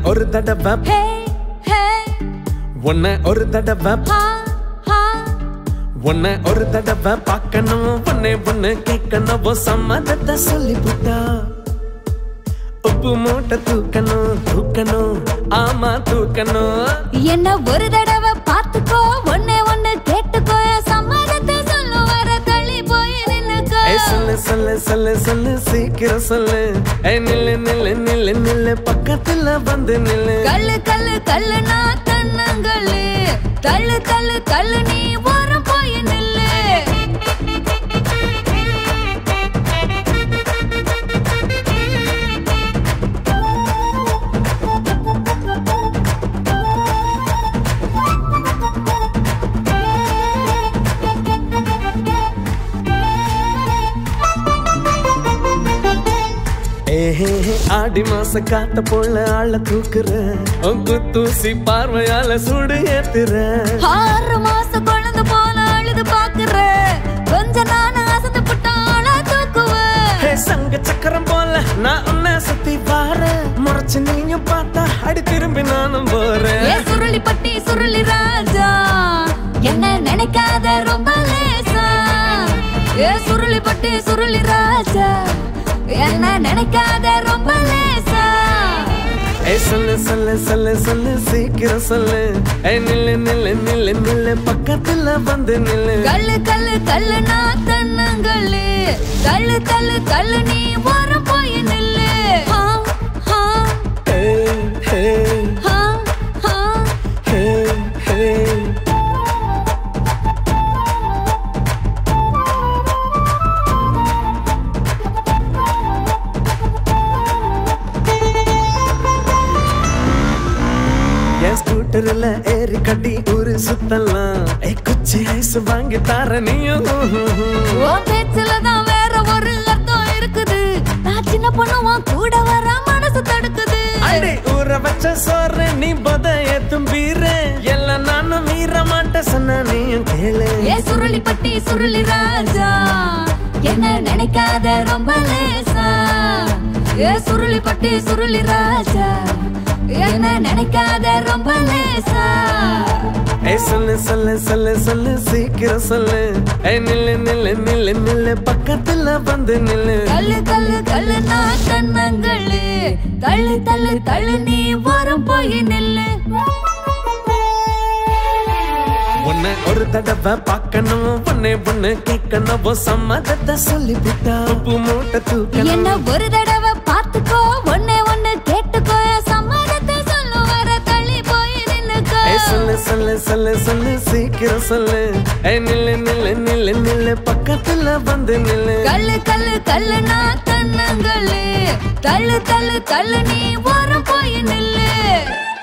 ஒரு தடவை ஹே ஹே உன்னை ஒரு தடவை ஹா ஹா உன்னை ஒரு தடவை பார்க்கணும் உன்னை ஒண்ணு கேட்கணும் உன் சம்மதத்தை சொல்லிவிட்டா உப்பு மூட்டை தூக்கணும் தூக்கணும் ஆமா தூக்கணும் என்ன ஒரு தடவை பார்த்துக்கோ ஒண்ணே ஒண்ணு கேட்டுக்கோ என் சம்மதத்தை சொல்லு வர தள்ளி போய் நின்னுக்கோ ஏய் சொல்லு சொல்லு சொல்லு சொல்லு சீக்கிரம் சொல்லு ஏய் நில்லு நில்லு நில்லு நில்லு பக்கத்துல வந்து நில்லு கல்லு கல்லு கல்லு நான் தன்னங்களு தள்ளு தள்ளு தள்ளு நீ ஓரம் போய் நில்லு ஏஹே ஆடி மாச காத்த போல ஆள தூக்குற உங்க தூசி பார்வையால சூடு ஏத்துற ஆறு மாசம் குழந்தை போல அழுது பாக்குற கொஞ்ச நாள் அசந்து புட்டாள தூக்குவ ஹே சங்க சக்கரம் போல நான் உன்னை சுத்தி பாரு முறைச்சு நீயும் பார்த்தா அடி திரும்பி நானும் போறேன் ஏ சுருளி பட்டி சுருளி ராஜா என்ன நினைக்காத ரொம்ப லேசா ஏ சுருளி பட்டி சுருளி ராஜா என்ன நினைக்காத ரொம்ப லேசா ஏய் சொல்லு சொல்லு சொல்லு சொல்லு சீக்கிரம் சொல்லு ஏய் நில்லு நில்லு நில்லு நில்லு பக்கத்துல வந்து நில்லு கல்லு கல்லு கல்லு நான் தன்னங்களு தள்ளு தள்ளு தள்ளு நீ ஓரம் போய் நில்லு ஹா ஹா ஹே ஹே ஹா ஹா ஹே ஹே என் ஸ்கூட்டர்ல ஏறி கட்டி ஊரு சுத்தலாம் ஏய் குச்சி ஐஸ் வாங்கி தர நீயும் உன் பேச்சுல தான் வேற ஒரு அர்த்தம் இருக்குது நான் சின்ன பொண்ணு உன் கூட வர மனசு தடுக்குது அடி ஊற வச்ச சோறு நீ போத ஏத்தும் பீர எல்லாம் நானும் மீற மாட்டேன் சொன்ன நீயும் கேளு ஏ சுருளி பட்டி சுருளி ராஜா என்ன நினைக்காத ரொம்ப லேசா ஏ சுருளி பட்டி சுருளி ராஜா என்ன நினைக்காத ரொம்ப லேசா ஏய் சொல்லு சொல்லு சொல்லு சொல்லு சீக்கிரம் சொல்லு ஏய் நில்லு நில்லு நில்லு நில்லு பக்கத்துல வந்து நில்லு கல்லு கல்லு கல்லு நான் கண்ணங்களு தள்ளு தள்ளு தள்ளு நீ வரும் போய் நில்லு உன்னை ஒரு தடவை பார்க்கணும் உன்னை ஒண்ணு கேட்கணும் உன் சம்மதத்தை சொல்லிவிட்டா உப்பு மூட்டை தூக்கணும் என்ன ஒரு தடவை பார்த்துக்கோ ஒண்ணே ஒண்ணு கேட்டுக்கோ என் சம்மதத்தை சொல்லு வர தள்ளி போய் நின்னுக்கோ ஏய் சொல்லு சொல்லு சொல்லு சொல்லு சீக்கிரம் சொல்லு ஏய் நில்லு நில்லு நில்லு நில்லு பக்கத்துல வந்து நில்லு கல்லு கல்லு கல்லு நான் தன்னங்களு தள்ளு தள்ளு தள்ளு நீ ஓரம் போய் நில்லு